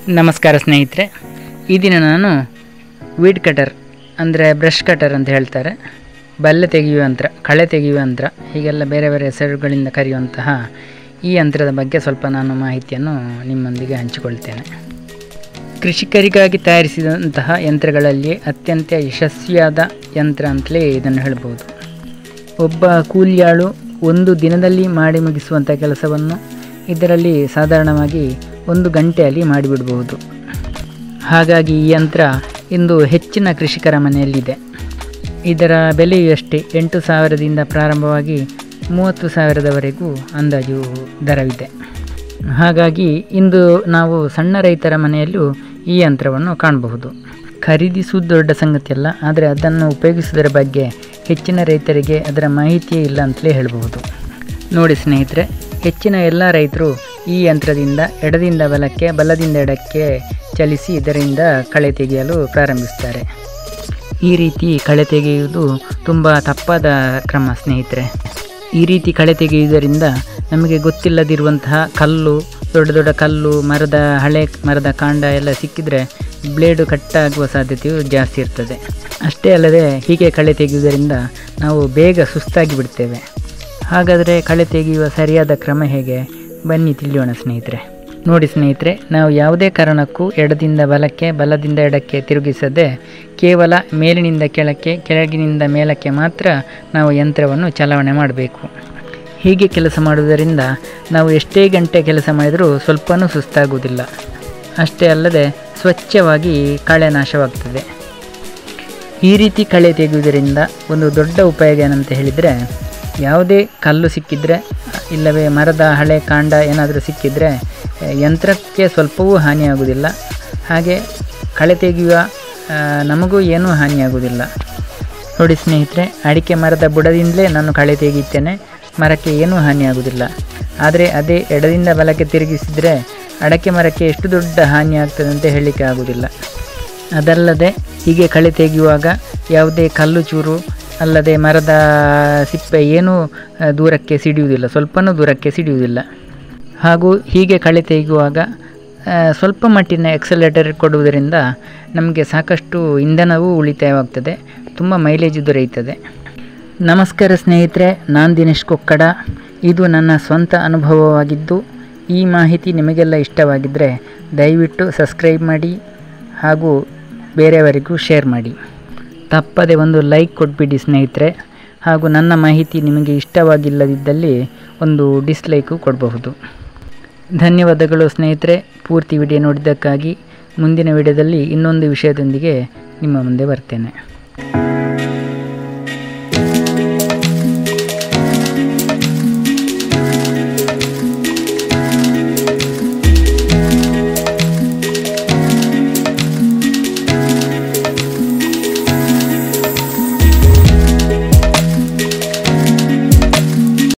ನಮಸ್ಕಾರ ಸ್ನೇಹಿತರೆ ಈ ದಿನ ನಾನು ವೀಡ್ ಕಟರ್ ಅಂದರೆ ಬ್ರಷ್ ಕಟರ್ ಅಂತ ಹೇಳ್ತಾರೆ ಬಲ್ಲೆ ತೆಗೆಯುವ ಯಂತ್ರ ಕಳೆ ತೆಗೆಯುವ ಯಂತ್ರ ಹೀಗೆಲ್ಲ ಬೇರೆ ಬೇರೆ ಹೆಸರುಗಳಿಂದ ಕರೆಯುವಂತಹ ಈ ಯಂತ್ರದ ಬಗ್ಗೆ ಸ್ವಲ್ಪ ನಾನು ಮಾಹಿತಿಯನ್ನು ನಿಮ್ಮೊಂದಿಗೆ ಹಂಚಿಕೊಳ್ತೇನೆ ಕೃಷಿಕರಿಗಾಗಿ ತಯಾರಿಸಿದಂತಹ ಯಂತ್ರಗಳಲ್ಲಿ ಅತ್ಯಂತ ಯಶಸ್ವಿಯಾದ ಯಂತ್ರ ಅಂತಲೇ ಇದನ್ನು ಹೇಳ್ಬೋದು ಒಬ್ಬ ಕೂಲಿಯಾಳು ಒಂದು ದಿನದಲ್ಲಿ ಮಾಡಿ ಮುಗಿಸುವಂಥ ಕೆಲಸವನ್ನು ಇದರಲ್ಲಿ ಸಾಧಾರಣವಾಗಿ ಒಂದು ಗಂಟೆಯಲ್ಲಿ ಮಾಡಿಬಿಡಬಹುದು ಹಾಗಾಗಿ ಈ ಯಂತ್ರ ಇಂದು ಹೆಚ್ಚಿನ ಕೃಷಿಕರ ಮನೆಯಲ್ಲಿದೆ ಇದರ ಬೆಲೆಯು ಅಷ್ಟೇ ಎಂಟು ಸಾವಿರದಿಂದ ಪ್ರಾರಂಭವಾಗಿ ಮೂವತ್ತು ಸಾವಿರದವರೆಗೂ ಅಂದಾಜು ದರವಿದೆ ಹಾಗಾಗಿ ಇಂದು ನಾವು ಸಣ್ಣ ರೈತರ ಮನೆಯಲ್ಲೂ ಈ ಯಂತ್ರವನ್ನು ಕಾಣಬಹುದು ಖರೀದಿಸುವುದು ದೊಡ್ಡ ಸಂಗತಿಯಲ್ಲ ಆದರೆ ಅದನ್ನು ಉಪಯೋಗಿಸುವುದರ ಬಗ್ಗೆ ಹೆಚ್ಚಿನ ರೈತರಿಗೆ ಅದರ ಮಾಹಿತಿಯೇ ಇಲ್ಲ ಅಂತಲೇ ಹೇಳಬಹುದು ನೋಡಿ ಸ್ನೇಹಿತರೆ ಹೆಚ್ಚಿನ ಎಲ್ಲ ರೈತರು ಈ ಯಂತ್ರದಿಂದ ಎಡದಿಂದ ಬಲಕ್ಕೆ ಬಲದಿಂದ ಎಡಕ್ಕೆ ಚಲಿಸಿ ಇದರಿಂದ ಕಳೆ ತೆಗೆಯಲು ಪ್ರಾರಂಭಿಸ್ತಾರೆ ಈ ರೀತಿ ಕಳೆ ತೆಗೆಯುವುದು ತುಂಬ ತಪ್ಪಾದ ಕ್ರಮ ಸ್ನೇಹಿತರೆ ಈ ರೀತಿ ಕಳೆ ತೆಗೆಯುವುದರಿಂದ ನಮಗೆ ಗೊತ್ತಿಲ್ಲದಿರುವಂತಹ ಕಲ್ಲು ದೊಡ್ಡ ದೊಡ್ಡ ಕಲ್ಲು ಮರದ ಹಳೆ ಮರದ ಕಾಂಡ ಎಲ್ಲ ಸಿಕ್ಕಿದರೆ ಬ್ಲೇಡು ಕಟ್ಟಾಗುವ ಸಾಧ್ಯತೆಯು ಜಾಸ್ತಿ ಇರ್ತದೆ ಅಷ್ಟೇ ಅಲ್ಲದೆ ಹೀಗೆ ಕಳೆ ತೆಗೆಯುವುದರಿಂದ ನಾವು ಬೇಗ ಸುಸ್ತಾಗಿ ಬಿಡ್ತೇವೆ ಹಾಗಾದರೆ ಕಳೆ ತೆಗೆಯುವ ಸರಿಯಾದ ಕ್ರಮ ಹೇಗೆ ಬನ್ನಿ ತಿಳಿಯೋಣ ಸ್ನೇಹಿತರೆ ನೋಡಿ ಸ್ನೇಹಿತರೆ ನಾವು ಯಾವುದೇ ಕಾರಣಕ್ಕೂ ಎಡದಿಂದ ಬಲಕ್ಕೆ ಬಲದಿಂದ ಎಡಕ್ಕೆ ತಿರುಗಿಸದೆ ಕೇವಲ ಮೇಲಿನಿಂದ ಕೆಳಕ್ಕೆ ಕೆಳಗಿನಿಂದ ಮೇಲಕ್ಕೆ ಮಾತ್ರ ನಾವು ಯಂತ್ರವನ್ನು ಚಲಾವಣೆ ಮಾಡಬೇಕು ಹೀಗೆ ಕೆಲಸ ಮಾಡುವುದರಿಂದ ನಾವು ಎಷ್ಟೇ ಗಂಟೆ ಕೆಲಸ ಮಾಡಿದರೂ ಸ್ವಲ್ಪನೂ ಸುಸ್ತಾಗುವುದಿಲ್ಲ ಅಷ್ಟೇ ಅಲ್ಲದೆ ಸ್ವಚ್ಛವಾಗಿ ಕಳೆ ನಾಶವಾಗ್ತದೆ ಈ ರೀತಿ ಕಳೆ ತೆಗೆಯುವುದರಿಂದ ಒಂದು ದೊಡ್ಡ ಉಪಯೋಗ ಏನಂತ ಹೇಳಿದರೆ ಯಾವುದೇ ಕಲ್ಲು ಸಿಕ್ಕಿದರೆ ಇಲ್ಲವೇ ಮರದ ಹಳೆ ಕಾಂಡ ಏನಾದರೂ ಸಿಕ್ಕಿದರೆ ಯಂತ್ರಕ್ಕೆ ಸ್ವಲ್ಪವೂ ಹಾನಿಯಾಗುವುದಿಲ್ಲ ಹಾಗೆ ಕಳೆ ತೆಗೆಯುವ ಆ, ನಮಗೂ ಏನೂ ಹಾನಿಯಾಗುವುದಿಲ್ಲ ನೋಡಿ ಸ್ನೇಹಿತರೆ ಅಡಿಕೆ ಮರದ ಬುಡದಿಂದಲೇ ನಾನು ಕಳೆ ತೆಗೆಯುತ್ತೇನೆ ಮರಕ್ಕೆ ಏನೂ ಹಾನಿಯಾಗುವುದಿಲ್ಲ ಆದರೆ ಅದೇ ಎಡದಿಂದ ಬಲಕ್ಕೆ ತಿರುಗಿಸಿದರೆ ಅಡಕೆ ಮರಕ್ಕೆ ಎಷ್ಟು ದೊಡ್ಡ ಹಾನಿ ಆಗ್ತದೆ ಅಂತ ಹೇಳಲಿಕ್ಕೆ ಆಗುವುದಿಲ್ಲ ಅದಲ್ಲದೆ ಹೀಗೆ ಕಳೆ ತೆಗೆಯುವಾಗ ಯಾವುದೇ ಕಲ್ಲು ಚೂರು ಅಲ್ಲದೆ ಮರದ ಸಿಪ್ಪೆ ಏನೂ ಆ, ದೂರಕ್ಕೆ ಸಿಡಿಯುವುದಿಲ್ಲ ಸ್ವಲ್ಪನೂ ದೂರಕ್ಕೆ ಸಿಡಿಯುವುದಿಲ್ಲ ಹಾಗೂ ಹೀಗೆ ಕಳೆ ತೆಗೆಯುವಾಗ ಆ, ಸ್ವಲ್ಪ ಮಟ್ಟಿನ ಎಕ್ಸಲೇಟರ್ ಕೊಡುವುದರಿಂದ ನಮಗೆ ಸಾಕಷ್ಟು ಇಂಧನವೂ ಉಳಿತಾಯವಾಗ್ತದೆ ತುಂಬ ಮೈಲೇಜ್ ದೊರೆಯುತ್ತದೆ ನಮಸ್ಕಾರ ಸ್ನೇಹಿತರೆ ನಾನು ದಿನೇಶ್ ಕೊಕ್ಕಡ ಇದು ನನ್ನ ಸ್ವಂತ ಅನುಭವವಾಗಿದ್ದು ಈ ಮಾಹಿತಿ ನಿಮಗೆಲ್ಲ ಇಷ್ಟವಾಗಿದ್ದರೆ ದಯವಿಟ್ಟು ಸಬ್ಸ್ಕ್ರೈಬ್ ಮಾಡಿ ಹಾಗೂ ಬೇರೆಯವರಿಗೂ ಶೇರ್ ಮಾಡಿ ತಪ್ಪದೆ ಒಂದು ಲೈಕ್ ಕೊಟ್ಬಿಡಿ ಸ್ನೇಹಿತರೆ ಹಾಗೂ ನನ್ನ ಮಾಹಿತಿ ನಿಮಗೆ ಇಷ್ಟವಾಗಿಲ್ಲದಿದ್ದಲ್ಲಿ ಒಂದು ಡಿಸ್ಲೈಕು ಕೊಡಬಹುದು ಧನ್ಯವಾದಗಳು ಸ್ನೇಹಿತರೆ ಪೂರ್ತಿ ವಿಡಿಯೋ ನೋಡಿದ್ದಕ್ಕಾಗಿ ಮುಂದಿನ ವಿಡಿಯೋದಲ್ಲಿ ಇನ್ನೊಂದು ವಿಷಯದೊಂದಿಗೆ ನಿಮ್ಮ ಮುಂದೆ ಬರ್ತೇನೆ